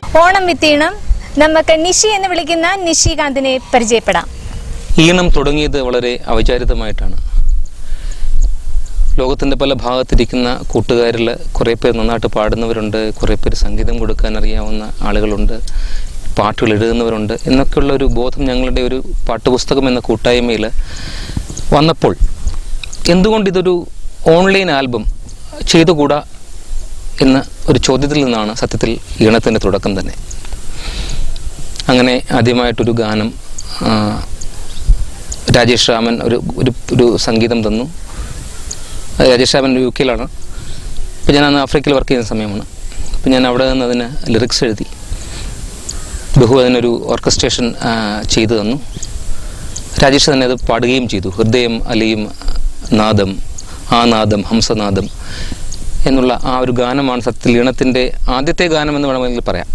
ഓണം വിത്തീണം നമുക്ക് നിഷി എന്ന് വിളിക്കുന്ന നിഷികാന്തിനെ പരിചയപ്പെടാം ഈണം തുടങ്ങിയത് വളരെ ഔചാരിതമായിട്ടാണ് ലോകത്തിൻ്റെ പല ഭാഗത്തിരിക്കുന്ന കൂട്ടുകാരിൽ കുറേ പേർ നന്നായിട്ട് പാടുന്നവരുണ്ട് കുറേ പേർ സംഗീതം കൊടുക്കാൻ അറിയാവുന്ന ആളുകളുണ്ട് പാട്ടുകൾ എഴുതുന്നവരുണ്ട് എന്നൊക്കെയുള്ള ഒരു ബോധം ഞങ്ങളുടെ ഒരു പാട്ടുപുസ്തകം എന്ന കൂട്ടായ്മയിൽ വന്നപ്പോൾ എന്തുകൊണ്ട് ഇതൊരു ഓൺലൈൻ ആൽബം ചെയ്തുകൂടാ എന്ന ഒരു ചോദ്യത്തിൽ നിന്നാണ് സത്യത്തിൽ ഈണത്തിൻ്റെ തുടക്കം തന്നെ അങ്ങനെ ആദ്യമായിട്ടൊരു ഗാനം ആ, രാജേഷ് രാമൻ ഒരു ഒരു ഒരു സംഗീതം തന്നു അത് രാജേഷ് രാമൻ യു കെയിലാണ് അപ്പോൾ ഞാൻ അന്ന് ആഫ്രിക്കയിൽ വർക്ക് ചെയ്യുന്ന സമയമാണ് അപ്പോൾ ഞാൻ അവിടെ നിന്ന് അതിന് ലിറിക്സ് എഴുതി ബഹു അതിനൊരു ഓർക്കസ്ട്രേഷൻ ആ, ചെയ്തു തന്നു രാജേഷ് തന്നെ അത് പാടുകയും ചെയ്തു ഹൃദയം അലിയും നാദം ആ നാദം ഹംസനാദം എന്നുള്ള ആ ഒരു ഗാനമാണ് സത്യത്തിൽ ഈണത്തിൻ്റെ ആദ്യത്തെ ഗാനം എന്ന് വേണമെങ്കിൽ പറയാം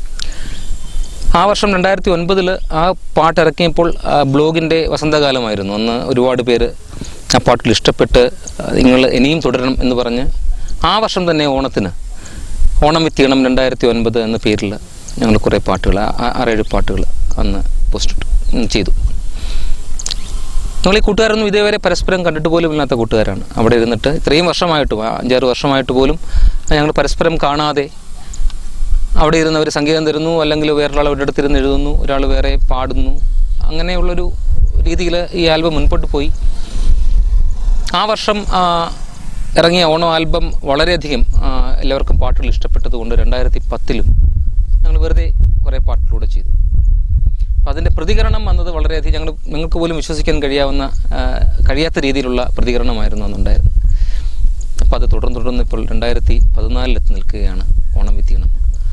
ആ വർഷം രണ്ടായിരത്തി ഒൻപതിൽ ആ പാട്ട് ഇറക്കിയപ്പോൾ ആ ബ്ലോഗിൻ്റെ വസന്തകാലമായിരുന്നു അന്ന് ഒരുപാട് പേര് ആ പാട്ടിൽ ഇഷ്ടപ്പെട്ട് നിങ്ങൾ ഇനിയും തുടരണം എന്ന് പറഞ്ഞ് ആ വർഷം തന്നെ ഓണത്തിന് ഓണം വിത്തീണം രണ്ടായിരത്തി ഒൻപത് എന്ന പേരിൽ ഞങ്ങൾ കുറേ പാട്ടുകൾ ആ- ആ- ആറേഴ് പാട്ടുകൾ അന്ന് പോസ്റ്റ് ഇട്ടു ഉം, ചെയ്തു ഞങ്ങൾ ഈ കൂട്ടുകാരൊന്നും ഇതേവരെ പരസ്പരം കണ്ടിട്ട് പോലും ഇല്ലാത്ത കൂട്ടുകാരാണ് അവിടെ ഇരുന്നിട്ട് ഇത്രയും വർഷമായിട്ടും ആ അഞ്ചാറ് വർഷമായിട്ട് പോലും ഞങ്ങൾ പരസ്പരം കാണാതെ അവിടെ ഇരുന്ന് അവർ സംഗീതം തരുന്നു അല്ലെങ്കിൽ വേറൊരാൾ അവരുടെ അടുത്തിരുന്ന് എഴുതുന്നു ഒരാൾ വേറെ പാടുന്നു അങ്ങനെയുള്ളൊരു രീതിയിൽ ഈ ആൽബം മുൻപോട്ട് പോയി ആ വർഷം ആ, ഇറങ്ങിയ ഓണം ആൽബം വളരെയധികം ആ, എല്ലാവർക്കും പാട്ടുകൾ ഇഷ്ടപ്പെട്ടതുകൊണ്ട് രണ്ടായിരത്തി പത്തിലും ഞങ്ങൾ വെറുതെ കുറേ പാട്ടിലൂടെ ചെയ്തു അപ്പം അതിൻ്റെ പ്രതികരണം വന്നത് വളരെയധികം ഞങ്ങൾ നിങ്ങൾക്ക് പോലും വിശ്വസിക്കാൻ കഴിയാവുന്ന ആ, കഴിയാത്ത രീതിയിലുള്ള പ്രതികരണമായിരുന്നു അന്നുണ്ടായിരുന്നത് അപ്പോൾ അത് തുടർന്ന് തുടർന്ന് ഇപ്പോൾ രണ്ടായിരത്തി പതിനാലിലെത്തി നിൽക്കുകയാണ് ഓണം വിത്തീണം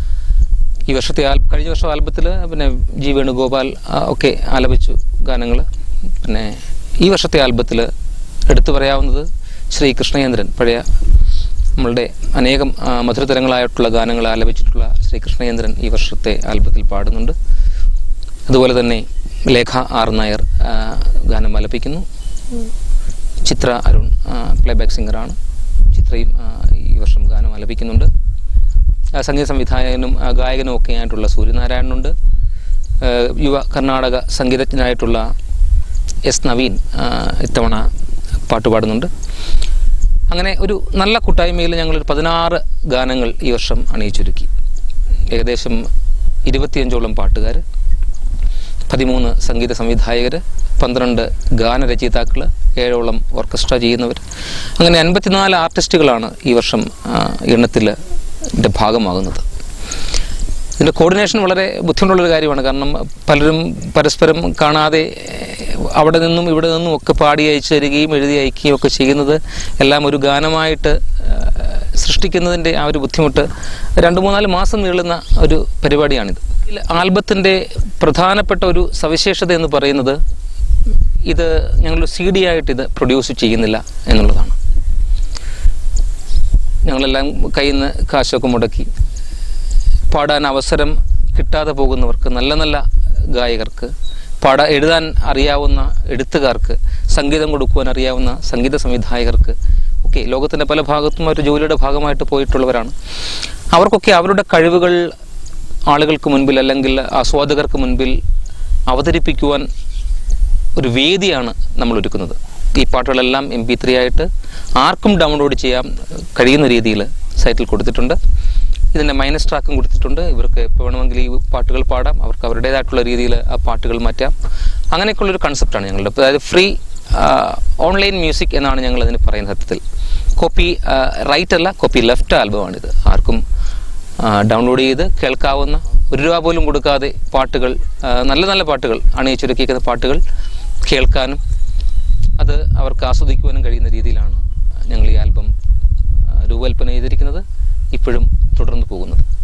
ഈ വർഷത്തെ ആൽ കഴിഞ്ഞ വർഷം ആൽബത്തിൽ പിന്നെ ജി വേണുഗോപാൽ ആ, ഒക്കെ ആലപിച്ചു ഗാനങ്ങൾ പിന്നെ ഈ വർഷത്തെ ആൽബത്തിൽ എടുത്തു പറയാവുന്നത് ശ്രീ കൃഷ്ണചന്ദ്രൻ പഴയ നമ്മളുടെ അനേകം ആ, മധുരതരങ്ങളായിട്ടുള്ള ഗാനങ്ങൾ ആലപിച്ചിട്ടുള്ള ശ്രീ കൃഷ്ണചന്ദ്രൻ ഈ വർഷത്തെ ആൽബത്തിൽ പാടുന്നുണ്ട് അതുപോലെ തന്നെ ലേഖ ആർ നായർ ആ, ഗാനം ആലപിക്കുന്നു ചിത്ര അരുൺ പ്ലേബാക്ക് സിംഗറാണ് ചിത്രയും ആ, ഈ വർഷം ഗാനം ആലപിക്കുന്നുണ്ട് ആ, സംഗീത സംവിധായകനും ആ, ഗായകനും ഒക്കെ ആയിട്ടുള്ള സൂര്യനാരായണനുണ്ട് ആ, യുവ കർണാടക സംഗീതജ്ഞനായിട്ടുള്ള എസ് നവീൻ ആ, ഇത്തവണ പാട്ട് പാടുന്നുണ്ട് അങ്ങനെ ഒരു നല്ല കൂട്ടായ്മയിൽ ഞങ്ങളൊരു പതിനാറ് ഗാനങ്ങൾ ഈ വർഷം അണിയിച്ചൊരുക്കി ഏകദേശം ഇരുപത്തിയഞ്ചോളം പാട്ടുകാർ പതിമൂന്ന് സംഗീത സംവിധായകർ പന്ത്രണ്ട് ഗാനരചയിതാക്കൾ ഏഴോളം ഓർക്കസ്ട്ര ചെയ്യുന്നവർ അങ്ങനെ അൻപത്തിനാല് ആർട്ടിസ്റ്റുകളാണ് ഈ വർഷം എണ്ണത്തിൽ ഭാഗമാകുന്നത് ഇതിൻ്റെ കോർഡിനേഷൻ വളരെ ബുദ്ധിമുട്ടുള്ളൊരു കാര്യമാണ് കാരണം പലരും പരസ്പരം കാണാതെ ഏഹ്, അവിടെ നിന്നും ഇവിടെ നിന്നും ഒക്കെ പാടി അയച്ചു തരികയും എഴുതി അയക്കുകയും ഒക്കെ ചെയ്യുന്നത് എല്ലാം ഒരു ഗാനമായിട്ട് ഏഹ്, സൃഷ്ടിക്കുന്നതിൻ്റെ ആ ഒരു ബുദ്ധിമുട്ട് രണ്ട് മൂന്നാല് മാസം നീളുന്ന ഒരു പരിപാടിയാണിത് ഇതിൽ ആൽബത്തിൻ്റെ പ്രധാനപ്പെട്ട ഒരു സവിശേഷത എന്ന് പറയുന്നത് ഇത് ഞങ്ങളൊരു സി ഡി ആയിട്ട് ഇത് പ്രൊഡ്യൂസ് ചെയ്യുന്നില്ല എന്നുള്ളതാണ് ഞങ്ങളെല്ലാം കയ്യിൽ നിന്ന് കാശൊക്കെ മുടക്കി പാടാൻ അവസരം കിട്ടാതെ പോകുന്നവർക്ക് നല്ല നല്ല ഗായകർക്ക് പാടാ എഴുതാൻ അറിയാവുന്ന എഴുത്തുകാർക്ക് സംഗീതം കൊടുക്കുവാൻ അറിയാവുന്ന സംഗീത സംവിധായകർക്ക് ഒക്കെ ലോകത്തിൻ്റെ പല ഭാഗത്തും അവർ ജോലിയുടെ ഭാഗമായിട്ട് പോയിട്ടുള്ളവരാണ് അവർക്കൊക്കെ അവരുടെ കഴിവുകൾ ആളുകൾക്ക് മുൻപിൽ അല്ലെങ്കിൽ ആസ്വാദകർക്ക് മുൻപിൽ അവതരിപ്പിക്കുവാൻ ഒരു വേദിയാണ് നമ്മൾ ഒരുക്കുന്നത് ഈ പാട്ടുകളെല്ലാം എം പി ത്രീ ആയിട്ട് ആർക്കും ഡൗൺലോഡ് ചെയ്യാൻ കഴിയുന്ന രീതിയിൽ സൈറ്റിൽ കൊടുത്തിട്ടുണ്ട് ഇതിൻ്റെ മൈനസ് ട്രാക്കും കൊടുത്തിട്ടുണ്ട് ഇവർക്ക് എപ്പോൾ വേണമെങ്കിൽ ഈ പാട്ടുകൾ പാടാം അവർക്ക് അവരുടേതായിട്ടുള്ള രീതിയിൽ ആ പാട്ടുകൾ മാറ്റാം അങ്ങനെയൊക്കെയുള്ളൊരു കൺസെപ്റ്റാണ് ഞങ്ങളുടെ അപ്പോൾ അതായത് ഫ്രീ ഓൺലൈൻ മ്യൂസിക് എന്നാണ് ഞങ്ങൾ അതിന് പറയുന്നത് സത്യത്തിൽ കോപ്പി റൈറ്റ് അല്ല കോപ്പി ലെഫ്റ്റ് ആൽബമാണിത് ആർക്കും ഡൗൺലോഡ് ചെയ്ത് കേൾക്കാവുന്ന ഒരു രൂപ പോലും കൊടുക്കാതെ പാട്ടുകൾ ആ, നല്ല നല്ല പാട്ടുകൾ അണിയിച്ചൊരുക്കിയിരിക്കുന്ന പാട്ടുകൾ കേൾക്കാനും അത് അവർക്ക് ആസ്വദിക്കുവാനും കഴിയുന്ന രീതിയിലാണ് ഞങ്ങൾ ഈ ആൽബം ആ, രൂപകൽപ്പന ചെയ്തിരിക്കുന്നത് ഇപ്പോഴും തുടർന്ന് പോകുന്നത്